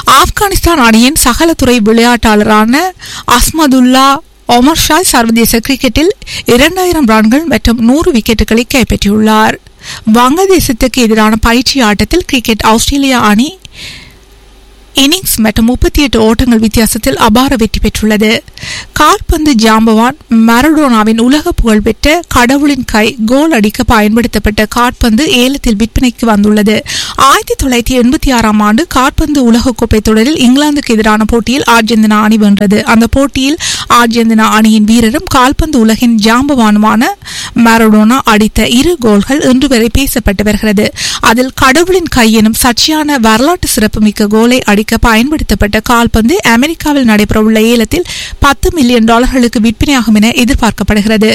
ஆப்கானிஸ்தான் அணியின் சகலத்துறை விளையாட்டாளரான அஸ்மதுல்லா ஒமர் ஷாய் சர்வதேச கிரிக்கெட்டில் இரண்டாயிரம் ரன்கள் மற்றும் நூறு விக்கெட்டுகளை கைப்பற்றியுள்ளார் வங்கதேசத்துக்கு எதிரான பயிற்சி ஆட்டத்தில் கிரிக்கெட் ஆஸ்திரேலியா அணி இன்னிங்ஸ் மற்றும் முப்பத்தி எட்டு ஓட்டங்கள் வித்தியாசத்தில் அபார வெற்றி பெற்றுள்ளது கால்பந்து ஜாம்பவான் மரடோனாவின் உலக புகழ்பெற்ற கடவுளின் கை கோல் அடிக்க பயன்படுத்தப்பட்ட காற்பந்து ஏலத்தில் விற்பனைக்கு வந்துள்ளது ஆயிரத்தி தொள்ளாயிரத்தி எண்பத்தி ஆறாம் ஆண்டு காற்பந்து உலகக்கோப்பை தொடரில் இங்கிலாந்துக்கு எதிரான போட்டியில் அர்ஜென்டினா அணி வென்றது அந்த போட்டியில் அர்ஜென்டினா அணியின் வீரரும் கால்பந்து உலகின் ஜாம்பவானுமான மரடோனா அடித்த இரு கோல்கள் இன்று வரை பேசப்பட்டு வருகிறது அதில் கடவுளின் கை எனும் சர்ச்சையான வரலாற்று சிறப்புமிக்க கோலை அடிக்க பயன்படுத்தப்பட்ட கால்பந்து அமெரிக்காவில் நடைபெறவுள்ள ஏலத்தில் பத்து மில்லியன் டாலர்களுக்கு விற்பனையாகும் என எதிர்பார்க்கப்படுகிறது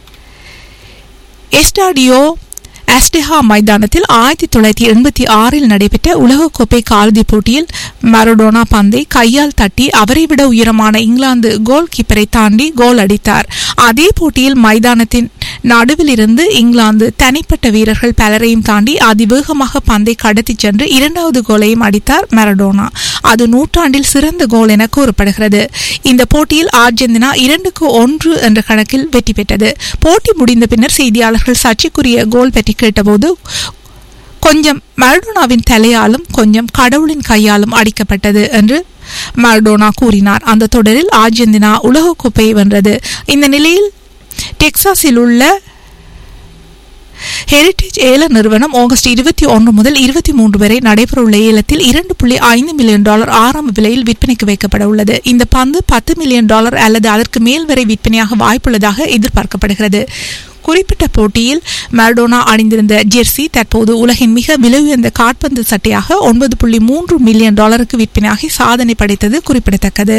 எஸ்டாடியோ அஸ்டெஹா மைதானத்தில் ஆயிரத்தி தொள்ளாயிரத்தி எண்பத்தி ஆறில் நடைபெற்ற உலகக்கோப்பை காலிறுதிப் போட்டியில் மரடோனா பந்தை கையால் தட்டி அவரை விட உயரமான இங்கிலாந்து கோல் கீப்பரை தாண்டி கோல் அடித்தார் அதே போட்டியில் மைதானத்தின் நடுவில் இருந்து இங்கிலாந்து தனிப்பட்ட வீரர்கள் பலரையும் தாண்டி அதிவேகமாக பந்தை கடத்திச் சென்று இரண்டாவது கோலையும் அடித்தார் மரடோனா அது நூற்றாண்டில் சிறந்த கோல் என கூறப்படுகிறது இந்த போட்டியில் அர்ஜென்டினா இரண்டுக்கு ஒன்று என்ற கணக்கில் வெற்றி பெற்றது போட்டி முடிந்த பின்னர் செய்தியாளர்கள் சர்ச்சைக்குரிய கோல் பற்றி கேட்டபோது கொஞ்சம் மரடோனாவின் தலையாலும் கொஞ்சம் கடவுளின் கையாலும் அடிக்கப்பட்டது என்று மரடோனா கூறினார் அந்த தொடரில் அர்ஜென்டினா உலகக்கோப்பையை வென்றது இந்த நிலையில் டெக்சாஸில் உள்ள ஹெரிட்டேஜ் ஏல நிறுவனம் ஆகஸ்ட் இருபத்தி ஒன்று முதல் இருபத்தி மூன்று வரை நடைபெறவுள்ள ஏலத்தில் இரண்டு புள்ளி ஐந்து மில்லியன் டாலர் ஆரம்ப விலையில் விற்பனைக்கு வைக்கப்பட உள்ளது இந்த பந்து பத்து மில்லியன் டாலர் அல்லது அதற்கு மேல் வரை விற்பனையாக வாய்ப்புள்ளதாக எதிர்பார்க்கப்படுகிறது குறிப்பிட்ட போட்டியில் மரடோனா அணிந்திருந்த ஜெர்சி தற்போது உலகின் மிக விலை உயர்ந்த காற்பந்து சட்டையாக ஒன்பது புள்ளி மூன்று மில்லியன் டாலருக்கு விற்பனையாகி சாதனை படைத்தது குறிப்பிடத்தக்கது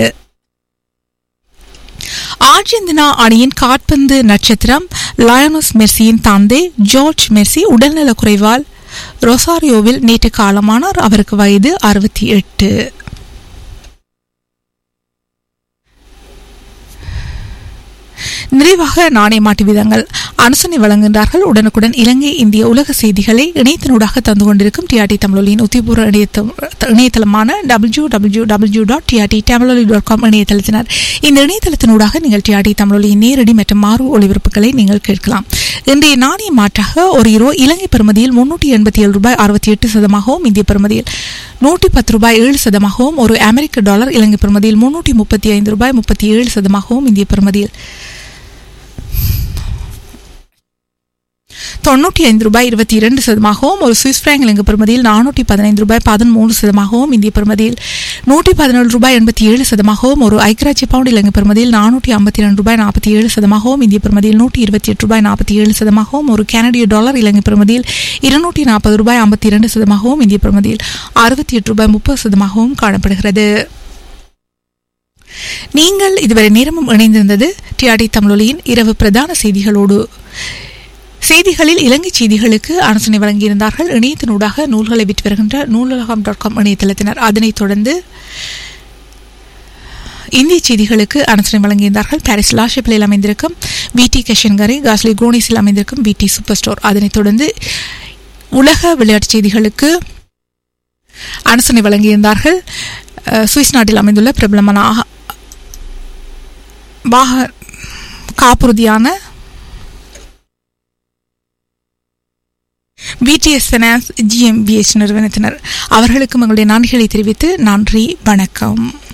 அர்ஜென்டினா அணியின் காற்பந்து நட்சத்திரம் லயனஸ் மெர்சியின் தந்தை ஜார்ஜ் மெர்சி உடல்நலக் குறைவால் ரொசாரியோவில் நேற்று காலமானார் அவருக்கு வயது அறுபத்தி எட்டு நிறைவாக நாணய மாட்டு விதங்கள் அனுசனை வழங்குகின்றார்கள் உடனுக்குடன் இலங்கை இந்திய உலக செய்திகளை இணையத்தினூடாக தந்து கொண்டிருக்கும் டிஆர்டி தமிழொலியின் உத்திபூர்வ இணையதளமான W W W dot TRT Tamizholi dot com இணையதளத்தினர் இந்த இணையதளத்தினூடாக நீங்கள் டிஆர்டி தமிழொலியின் நேரடி மற்றும் மாறு ஒளிபரப்புகளை நீங்கள் கேட்கலாம் இன்றைய நாணய மாற்றாக ஒரு இரோ இலங்கை பெறுமதியில் முன்னூற்றி எண்பத்தி ஏழு ரூபாய் அறுபத்தி எட்டு சதமாகவும் இந்திய பெறுமதியில் நூற்றி பத்து ரூபாய் ஏழு சதமாகவும் ஒரு அமெரிக்க டாலர் இலங்கை பெறுமதியில் முன்னூற்றி முப்பத்தி ஐந்து ரூபாய் முப்பத்தி ஏழு சதமாகவும் இந்திய பெறுமதியில் தொண்ணூற்றி ஐந்து ரூபாய் இருபத்தி இரண்டு சதமாகவும் ஒரு சுவிஸ் பிராங்க் இலங்கை பெறுமதியில் நானூற்றி பதினைந்து ரூபாய் பதிமூன்று சதமாகவும் இந்திய பெறுமதியில் நூற்றி பதினேழு ரூபாய் எண்பத்தி ஏழு சதமாகவும் ஒரு ஐக்கிராட்சிய பவுண்ட் இலங்கை பெறுமதியில் நானூற்றி ஐம்பத்தி ரெண்டு ரூபாய் நாற்பத்தி ஏழு சதமாகவும் இந்திய பெறுமதியில் நூற்றி இருபத்தி எட்டு ரூபாய் நாற்பத்தி ஏழு சதமாகவும் ஒரு கனடிய டாலர் இலங்கை பெறுமதியில் இருநூற்றி நாற்பது ரூபாய் ஐம்பத்தி இரண்டு சதமாகவும் இந்திய பெறுமதியில் அறுபத்தி எட்டு ரூபாய் முப்பது சதமாகவும் காணப்படுகிறது நீங்கள் இதுவரை நேரமும் இணைந்திருந்தது டிஆர்டி தமிழொலியின் இரவு பிரதான செய்திகளோடு செய்திகளில் இலங்கை செய்திகளுக்கு ஆலோசனை வழங்கியிருந்தார்கள் இணையத்தினூடாக நூல்களை விற்று வருகின்ற நூலகம் டாட் காம் இணையதளத்தினர் அதனைத் தொடர்ந்து இந்திய செய்திகளுக்கு ஆலோசனை வழங்கியிருந்தார்கள் பாரிஸ் லாஷப்பிலில் அமைந்திருக்கும் விடி கஷன்கரை காஸ்லி குரோனிஸில் அமைந்திருக்கும் விடி சூப்பர் ஸ்டோர் அதனைத் தொடர்ந்து உலக விளையாட்டுச் செய்திகளுக்கு ஆலோசனை வழங்கியிருந்தார்கள் சுவிஸ் நாட்டில் அமைந்துள்ள பிரபலமான வாக காப்புறுதியான விடிஎஸ் ஃபைனான்ஸ் ஜிஎம்பிஎச் நிறுவனத்தினர் அவர்களுக்கும் எங்களுடைய நன்றிகளை தெரிவித்து நன்றி வணக்கம்